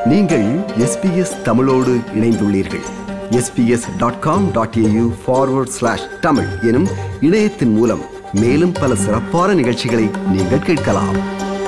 நீங்கள் எஸ்பிஎஸ் தமிழோடு இணைந்துள்ளீர்கள் SBS dot com dot AU forward slash Tamil எனும் இணையத்தின் மூலம் மேலும் பல சிறப்பான நிகழ்ச்சிகளை நீங்கள் கேட்கலாம்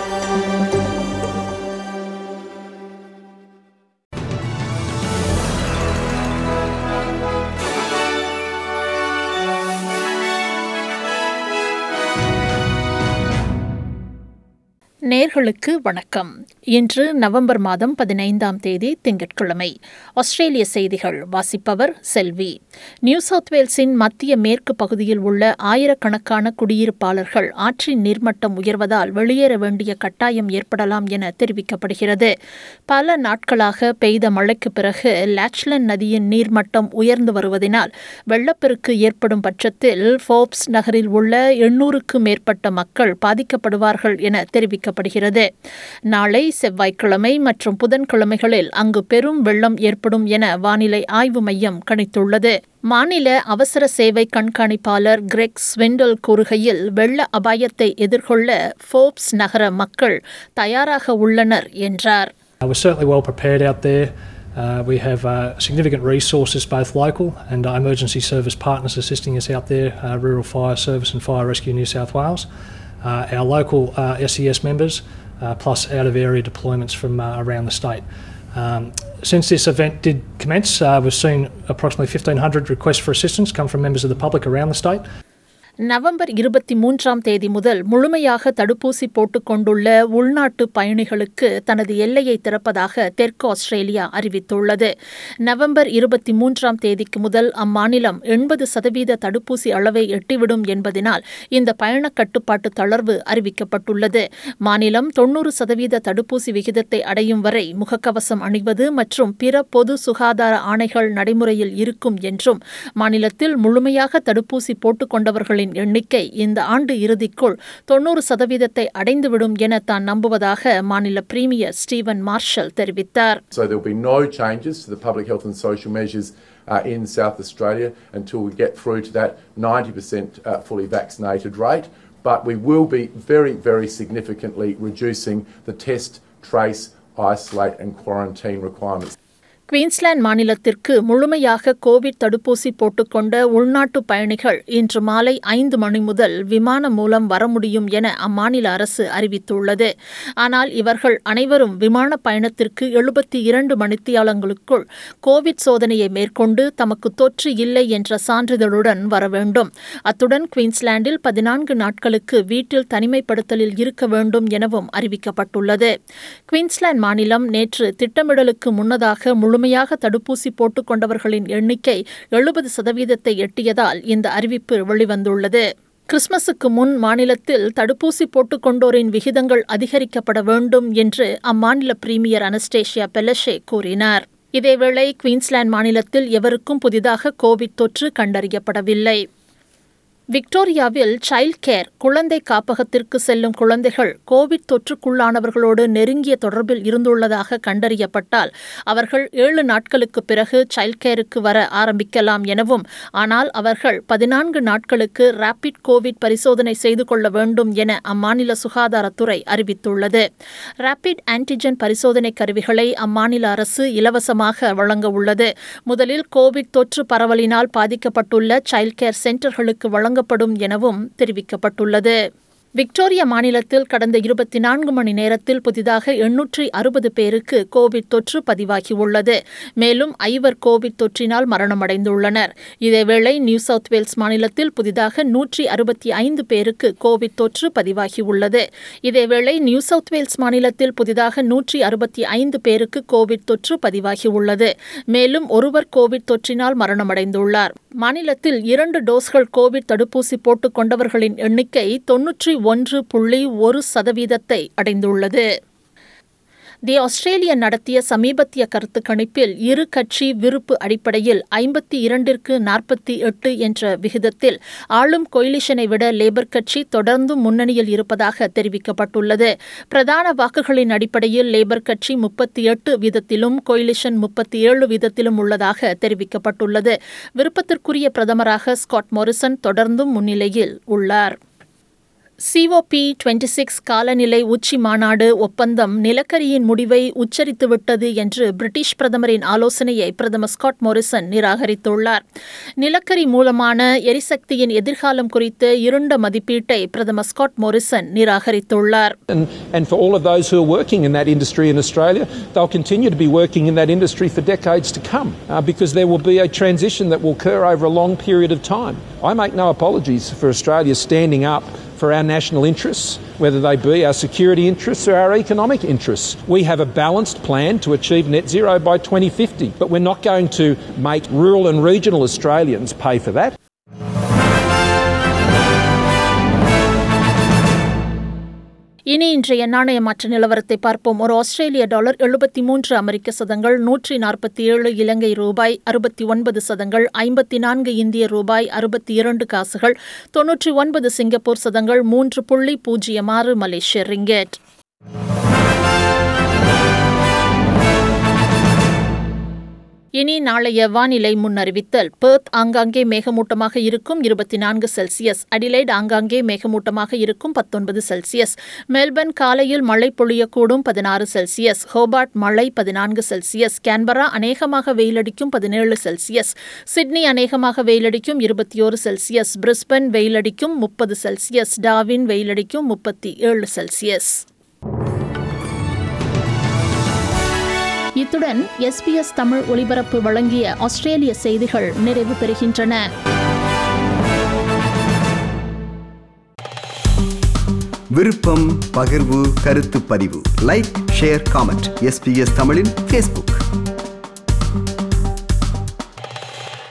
நேர்களுக்கு வணக்கம் இன்று நவம்பர் மாதம் பதினைந்தாம் தேதி திங்கட்கிழமை ஆஸ்திரேலிய செய்திகள் வாசிப்பவர் செல்வி நியூ சவுத் வேல்ஸின் மத்திய மேற்கு பகுதியில் உள்ள ஆயிரக்கணக்கான குடியிருப்பாளர்கள் ஆற்றின் நீர்மட்டம் உயர்வதால் வெளியேற வேண்டிய கட்டாயம் ஏற்படலாம் என தெரிவிக்கப்படுகிறது பல நாட்களாக பெய்த மழைக்கு பிறகு லாச்லன் நதியின் நீர்மட்டம் உயர்ந்து வருவதனால் வெள்ளப்பெருக்கு ஏற்படும் பட்சத்தில் ஃபோப்ஸ் நகரில் உள்ள எண்ணூறுக்கு மேற்பட்ட மக்கள் பாதிக்கப்படுவார்கள் என தெரிவிக்க தெரிவிக்கப்படுகிறது நாளை செவ்வாய்க்கிழமை மற்றும் புதன்கிழமைகளில் அங்கு பெரும் வெள்ளம் ஏற்படும் என வானிலை ஆய்வு மையம் கணித்துள்ளது மாநில அவசர சேவை கண்காணிப்பாளர் கிரெக் ஸ்வெண்டல் கூறுகையில் வெள்ள அபாயத்தை எதிர்கொள்ள ஃபோப்ஸ் நகர மக்கள் தயாராக உள்ளனர் என்றார் We're certainly well prepared out there. Uh, we have uh, significant resources, both local and uh, emergency service partners assisting us out there, uh, Rural Fire Service and Fire Rescue New South Wales. uh, our local uh, SES members, uh, plus out of area deployments from uh, around the state. Um, since this event did commence, uh, we've seen approximately 1,500 requests for assistance come from members of the public around the state. November இருபத்தி மூன்றாம் தேதி முதல் முழுமையாக தடுப்பூசி போட்டுக் கொண்டுள்ள உள்நாட்டு பயணிகளுக்கு தனது எல்லையை திறப்பதாக தெற்கு ஆஸ்திரேலியா அறிவித்துள்ளது நவம்பர் இருபத்தி மூன்றாம் தேதிக்கு முதல் அம்மாநிலம் எண்பது சதவீத தடுப்பூசி அளவை எட்டிவிடும் என்பதனால் இந்த பயண கட்டுப்பாட்டு தளர்வு அறிவிக்கப்பட்டுள்ளது மாநிலம் தொன்னூறு சதவீத தடுப்பூசி விகிதத்தை அடையும் வரை முகக்கவசம் அணிவது மற்றும் பிற பொது சுகாதார ஆணைகள் நடைமுறையில் இருக்கும் என்றும் மாநிலத்தில் முழுமையாக தடுப்பூசி போட்டுக் கொண்டவர்களின் மக்களின் எண்ணிக்கை இந்த ஆண்டு இறுதிக்குள் தொன்னூறு சதவீதத்தை அடைந்துவிடும் என தான் நம்புவதாக மாநில பிரீமியர் ஸ்டீவன் மார்ஷல் தெரிவித்தார் So there will be no changes to the public health and social measures uh, in South Australia until we get through to that 90% uh, fully vaccinated rate. But we will be very, very significantly reducing the test, trace, isolate and quarantine requirements. Queensland மாநிலத்திற்கு முழுமையாக Covid தடுப்பூசி போட்டுக்கொண்ட உள்நாட்டு பயணிகள் இன்று மாலை ஐந்து மணி முதல் விமானம் மூலம் வர முடியும் என அம்மாநில அரசு அறிவித்துள்ளது ஆனால் இவர்கள் அனைவரும் விமான பயணத்திற்கு எழுபத்தி இரண்டு மணித்தியாலங்களுக்குள் கோவிட் சோதனையை மேற்கொண்டு தமக்கு தொற்று இல்லை என்ற சான்றிதழுடன் வர வேண்டும் அத்துடன் குவீன்ஸ்லாண்டில் பதினான்கு நாட்களுக்கு வீட்டில் தனிமைப்படுத்தலில் இருக்க வேண்டும் எனவும் அறிவிக்கப்பட்டுள்ளது குவீன்ஸ்லாந்து மாநிலம் நேற்று திட்டமிடலுக்கு முன்னதாக முழு முழுமையாக தடுப்பூசி போட்டுக் கொண்டவர்களின் எண்ணிக்கை எழுபது சதவீதத்தை எட்டியதால் இந்த அறிவிப்பு வெளிவந்துள்ளது கிறிஸ்துமஸுக்கு முன் மாநிலத்தில் தடுப்பூசி போட்டுக் கொண்டோரின் விகிதங்கள் அதிகரிக்கப்பட வேண்டும் என்று அம்மாநில பிரீமியர் அனஸ்டேஷியா பெலஷே கூறினார் இதேவேளை குவீன்ஸ்லாந்து மாநிலத்தில் எவருக்கும் புதிதாக கோவிட் தொற்று கண்டறியப்படவில்லை விக்டோரியாவில் சைல்ட் கேர் குழந்தை காப்பகத்திற்கு செல்லும் குழந்தைகள் கோவிட் தொற்றுக்குள்ளானவர்களோடு நெருங்கிய தொடர்பில் இருந்துள்ளதாக கண்டறியப்பட்டால் அவர்கள் ஏழு நாட்களுக்கு பிறகு சைல்ட் கேருக்கு வர ஆரம்பிக்கலாம் எனவும் ஆனால் அவர்கள் பதினான்கு நாட்களுக்கு ரேபிட் கோவிட் பரிசோதனை செய்து கொள்ள வேண்டும் என அம்மாநில சுகாதாரத்துறை அறிவித்துள்ளது ரேபிட் ஆன்டிஜென் பரிசோதனை கருவிகளை அம்மாநில அரசு இலவசமாக வழங்க உள்ளது முதலில் கோவிட் தொற்று பரவலினால் பாதிக்கப்பட்டுள்ள சைல்ட் கேர் சென்டர்களுக்கு வழங்க வழங்கப்படும் எனவும் தெரிவிக்கப்பட்டுள்ளது விக்டோரியா மாநிலத்தில் கடந்த இருபத்தி நான்கு மணி நேரத்தில் புதிதாக எண்ணூற்றி அறுபது பேருக்கு கோவிட் தொற்று பதிவாகியுள்ளது மேலும் ஐவர் கோவிட் தொற்றினால் மரணமடைந்துள்ளனர் இதேவேளை நியூ சவுத் வேல்ஸ் மாநிலத்தில் புதிதாக நூற்றி அறுபத்தி ஐந்து பேருக்கு கோவிட் தொற்று பதிவாகியுள்ளது இதேவேளை நியூ சவுத் வேல்ஸ் மாநிலத்தில் புதிதாக நூற்றி அறுபத்தி ஐந்து பேருக்கு கோவிட் தொற்று பதிவாகியுள்ளது மேலும் ஒருவர் கோவிட் தொற்றினால் மரணமடைந்துள்ளார் மாநிலத்தில் இரண்டு டோஸ்கள் கோவிட் தடுப்பூசி போட்டுக் கொண்டவர்களின் எண்ணிக்கை தொன்னூற்றி ஒன்று புள்ளி ஒரு சதவீதத்தை அடைந்துள்ளது தி ஆஸ்திரேலியன் நடத்திய சமீபத்திய கருத்து கணிப்பில் இரு கட்சி விருப்பு அடிப்படையில் ஐம்பத்தி இரண்டிற்கு நாற்பத்தி எட்டு என்ற விகிதத்தில் ஆளும் கொயிலிஷனை விட லேபர் கட்சி தொடர்ந்து முன்னணியில் இருப்பதாக தெரிவிக்கப்பட்டுள்ளது பிரதான வாக்குகளின் அடிப்படையில் லேபர் கட்சி முப்பத்தி எட்டு வீதத்திலும் கொயிலிஷன் முப்பத்தி ஏழு வீதத்திலும் உள்ளதாக தெரிவிக்கப்பட்டுள்ளது விருப்பத்திற்குரிய பிரதமராக ஸ்காட் மொரிசன் தொடர்ந்தும் முன்னிலையில் உள்ளார் சிஓபி டுவெண்டி சிக்ஸ் காலநிலை உச்சி மாநாடு ஒப்பந்தம் நிலக்கரியின் முடிவை உச்சரித்துவிட்டது என்று பிரிட்டிஷ் பிரதமரின் ஆலோசனையை பிரதமர் ஸ்காட் மோரிசன் நிராகரித்துள்ளார் நிலக்கரி மூலமான எரிசக்தியின் எதிர்காலம் குறித்த இருண்ட மதிப்பீட்டை பிரதமர் ஸ்காட் மோரிசன் நிராகரித்துள்ளார் And, and for all of those who are working in that industry in Australia, they'll continue to be working in that industry for decades to come uh, because there will be a transition that will occur over a long period of time. I make no apologies for Australia standing up for our national interests, whether they be our security interests or our economic interests. We have a balanced plan to achieve net zero by 2050, but we're not going to make rural and regional Australians pay for that. இனி இன்றைய நாணய மாற்ற நிலவரத்தை பார்ப்போம் ஒரு ஆஸ்திரேலிய dollar எழுபத்தி மூன்று அமெரிக்க சதங்கள் நூற்றி நாற்பத்தி ஏழு இலங்கை ரூபாய் அறுபத்தி ஒன்பது சதங்கள் ஐம்பத்தி நான்கு இந்திய ரூபாய் அறுபத்தி இரண்டு காசுகள் தொன்னூற்றி ஒன்பது சிங்கப்பூர் சதங்கள் மூன்று புள்ளி பூஜ்ஜியம் ஆறு மலேசிய ரிங்கெட் இனி நாளைய வானிலை முன்னறிவித்தல் பெர்த் ஆங்காங்கே மேகமூட்டமாக இருக்கும் இருபத்தி நான்கு செல்சியஸ் அடிலைட் ஆங்காங்கே மேகமூட்டமாக இருக்கும் பத்தொன்பது செல்சியஸ் மெல்பர்ன் காலையில் மழை பொழியக்கூடும் பதினாறு செல்சியஸ் ஹோபார்ட் மழை பதினான்கு செல்சியஸ் கேன்பரா அநேகமாக வெயிலடிக்கும் பதினேழு செல்சியஸ் சிட்னி அநேகமாக வெயிலடிக்கும் இருபத்தி ஓரு செல்சியஸ் பிரிஸ்பன் வெயிலடிக்கும் முப்பது செல்சியஸ் டாவின் வெயிலடிக்கும் முப்பத்தி ஏழு செல்சியஸ் இத்துடன் எஸ்பிஎஸ் தமிழ் ஒலிபரப்பு வழங்கிய ஆஸ்திரேலிய செய்திகள் நிறைவு பெறுகின்றன விருப்பம் பகிர்வு கருத்து பதிவு லைக் ஷேர் காமெண்ட் எஸ்பிஎஸ் தமிழின் ஃபேஸ்புக்